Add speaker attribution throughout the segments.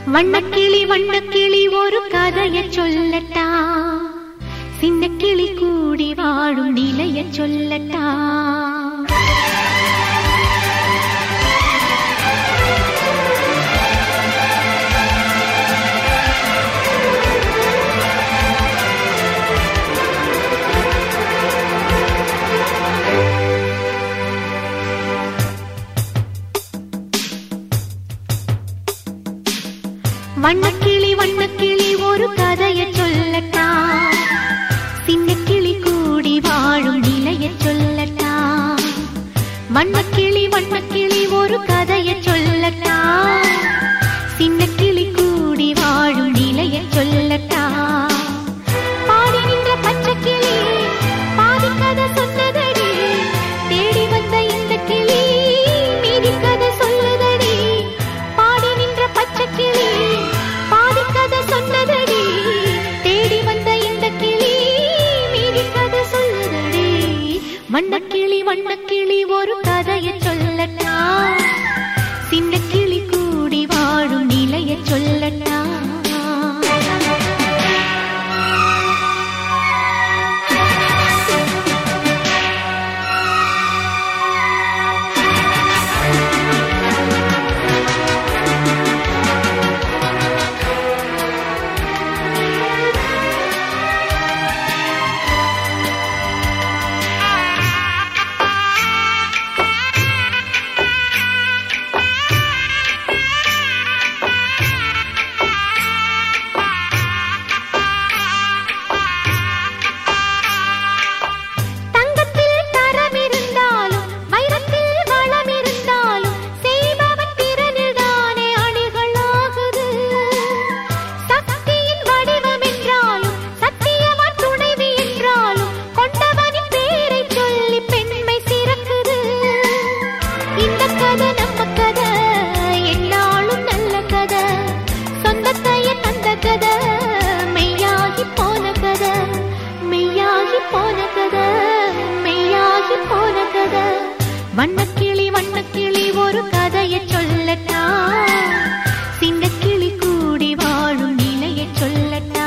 Speaker 1: வண்ணக்கிளி வண்ணக்கிளி ஒரு கதைய சொல்லட்டா சின்ன கிளி கூடி வாழும் நிலைய சொல்லட்டா வண்ணக்கிளி வண்ணக்கிளி ஒரு கதைய சொல்லட்டா சின்ன கிளி கூடி வாழும் நிலைய சொல்லட்டா வண்ணக்கிளி வண்ணக்கிளி ஒரு கதைய சொல்லட்டா சின்ன கிளி கூடி வாழும் நிலைய சொல்லட்டா பாடி நின்ற பச்சை கிளி பாதி கதை சொன்னதடி தேடி வந்த இந்த கிளி மீதி கதை சொல்லுதடி பாடி நின்ற பச்சை கிளி பாதி கதை சொன்னதடி தேடி வந்த இந்த கிளி மீதி கதை சொல்லுதடி வண்ணக்கிளி வண்ணக்கிளி ஒரு கதைய சொல்லட்டா சின்ன கிளி கூடி வாழும் நிலைய சொல்லட்டா தங்கத்தில் தரம் இருந்தாலும் வைரத்தில் வளம் இருந்தாலும் செய்பவன் திறனில் தானே அணிகளாகுது சக்தியின் வடிவம் என்றாலும் சத்தியவான் துணைவி என்றாலும் கொண்டவனின் பேரை சொல்லி பெண்மை சிறக்குது இந்த கதை நம்ம கதை என்னாலும் நல்ல கதை சொந்தத்தைய தந்த கதை மெய்யாகி போன கதை மெய்யாகி போன கதை மெய்யாகி போன கதை வண்ணக்கிளி வண்ணக்கிளி ஒரு கதைய சொல்லட்டா சின்ன கிளி கூடி வாழும் நிலைய சொல்லட்டா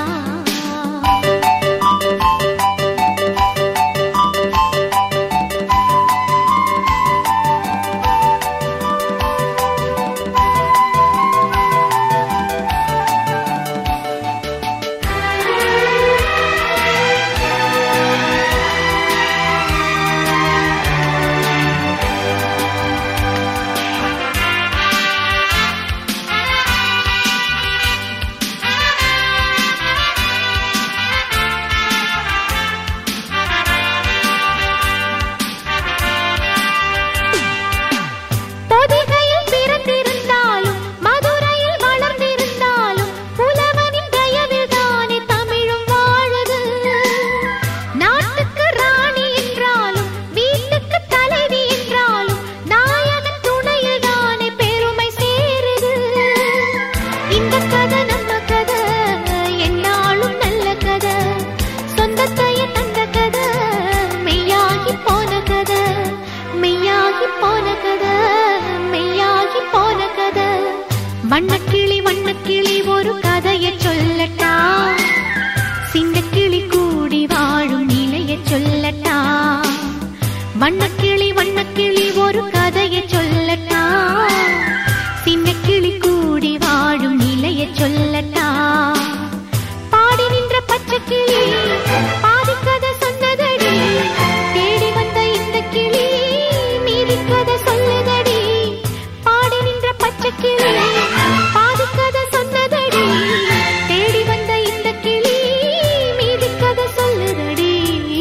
Speaker 1: பொதிகையில் பிறந்திருந்தாலும் மதுரையில் வளர்ந்திருந்தாலும் புலவனின் தயவில் தானே தமிழும் வாழுது நாட்டுக்கு ராணி என்றாலும் வீட்டுக்கு தலைவி என்றாலும் நாயகன் துணையில் தானே பெருமை சேருது இந்த கதை நம்ம கதை என்னாலும் நல்ல கதை சொந்தத்தைய தந்த கதை மெய்யாகி போன கதை மெய்யாகி போன கதை மெய்யாகி போன கதை வண்ணக்கிளி வண்ணக்கிளி ஒரு கதைய சொல்லட்டா சின்ன கிளி கூடி வாழும் நிலைய சொல்லட்டா வண்ணக்கிளி வண்ணக்கிளி ஒரு கதைய சொல்லட்டா சின்ன கிளி கூடி வாழும் நிலைய சொல்லட்டா பாடி நின்ற பச்சை கிளி பாதி கதை சொன்னதடி தேடி வந்த இந்த கிளி மீதி கதை சொல்லுதடி பாடி நின்ற பச்சை கிளி பாதி கதை சொன்னதடி தேடி வந்த இந்த கிளி மீதி கதை சொல்லுதடி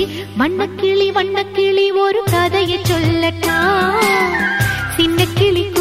Speaker 1: வண்ணக்கிளி வண்ணக்கிளி ஒரு கதைய சொல்லட்டா சின்ன கிளி